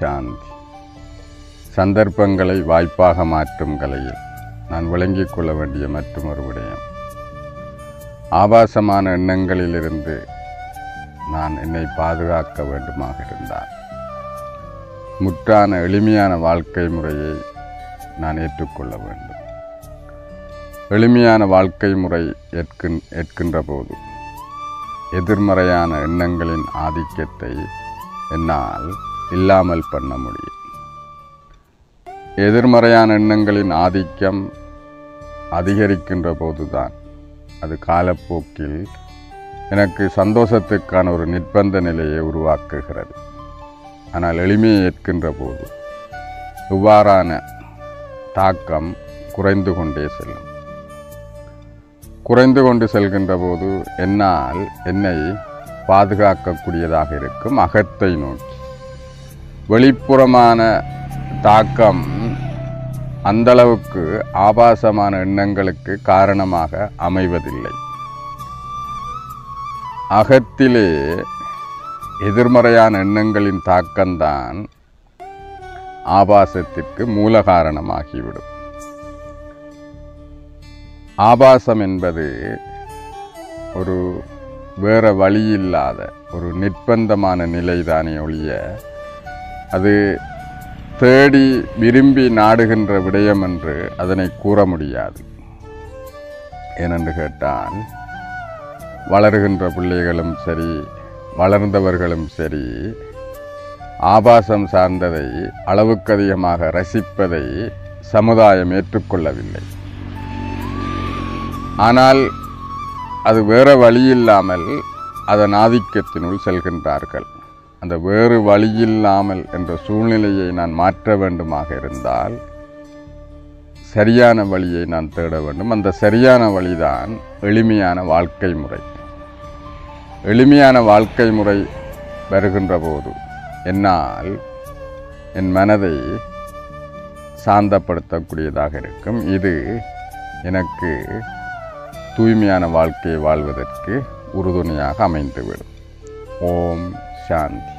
சாந்தி சந்தர்ப்பங்களை வாய்ப்பாக மாற்றும் கலையில் நான் விளங்கிக் கொள்ள வேண்டிய மற்றொரு விடயம் ஆபாசமான எண்ணங்களிலிருந்து நான் என்னை பாதுகாக்க வேண்டுமாக இருந்தால் முற்றான எளிமையான வாழ்க்கை முறையை நான் ஏற்றுக்கொள்ள வேண்டும் எளிமையான வாழ்க்கை முறை ஏற்கின் ஏற்கின்ற போது எதிர்மறையான எண்ணங்களின் ஆதிக்கத்தை என்னால் இல்லாமல் பண்ண முடியும் எதிர்மறையான எண்ணங்களின் ஆதிக்கம் அதிகரிக்கின்ற போதுதான் அது காலப்போக்கில் எனக்கு சந்தோஷத்துக்கான ஒரு நிர்பந்த நிலையை உருவாக்குகிறது ஆனால் எளிமையை ஏற்கின்ற போது இவ்வாறான தாக்கம் குறைந்து கொண்டே செல்லும் குறைந்து கொண்டு செல்கின்ற போது என்னால் என்னை பாதுகாக்கக்கூடியதாக இருக்கும் அகத்தை நோக்கி வெளிப்புறமான தாக்கம் அந்தளவுக்கு ஆபாசமான எண்ணங்களுக்கு காரணமாக அமைவதில்லை அகத்திலே எதிர்மறையான எண்ணங்களின் தாக்கம்தான் ஆபாசத்திற்கு மூல காரணமாகிவிடும் ஆபாசம் என்பது ஒரு வேற வழியில்லாத ஒரு நிர்பந்தமான நிலைதானே ஒழிய அது தேடி விரும்பி நாடுகின்ற விடயம் என்று அதனை கூற முடியாது ஏனென்று கேட்டால் வளருகின்ற பிள்ளைகளும் சரி வளர்ந்தவர்களும் சரி ஆபாசம் சார்ந்ததை அளவுக்கு அதிகமாக ரசிப்பதை சமுதாயம் ஏற்றுக்கொள்ளவில்லை ஆனால் அது வேற வழியில்லாமல் அதன் ஆதிக்கத்தினுள் செல்கின்றார்கள் அந்த வேறு வழியில்லாமல் என்ற சூழ்நிலையை நான் மாற்ற வேண்டுமாக இருந்தால் சரியான வழியை நான் தேட வேண்டும் அந்த சரியான வழிதான் எளிமையான வாழ்க்கை முறை எளிமையான வாழ்க்கை முறை வருகின்ற போது என்னால் என் மனதை சாந்தப்படுத்தக்கூடியதாக இருக்கும் இது எனக்கு தூய்மையான வாழ்க்கையை வாழ்வதற்கு உறுதுணையாக அமைந்துவிடும் ஓம் சாந்தி